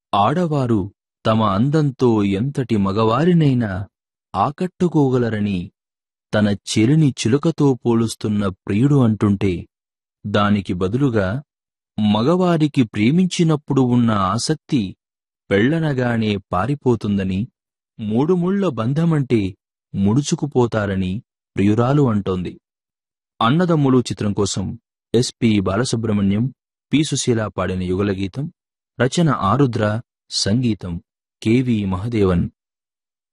ఆడవారు తమ అందంతో ఎంతటి మగవారినైనా ఆకట్టుకోగలరని తన చెలిని చిలుకతో పోలుస్తున్న ప్రియుడు అంటుంటే దానికి బదులుగా మగవారికి ప్రేమించినప్పుడు ఉన్న ఆసక్తి పెళ్లనగానే పారిపోతుందని మూడు ముళ్ల బంధమంటే ముడుచుకుపోతారని ప్రియురాలు అంటోంది అన్నదమ్ములు చిత్రం కోసం ఎస్పి బాలసుబ్రహ్మణ్యం పి సుశీల పాడిన యుగలగీతం రచన ఆరుద్ర సంగీతం కెవి మహదేవన్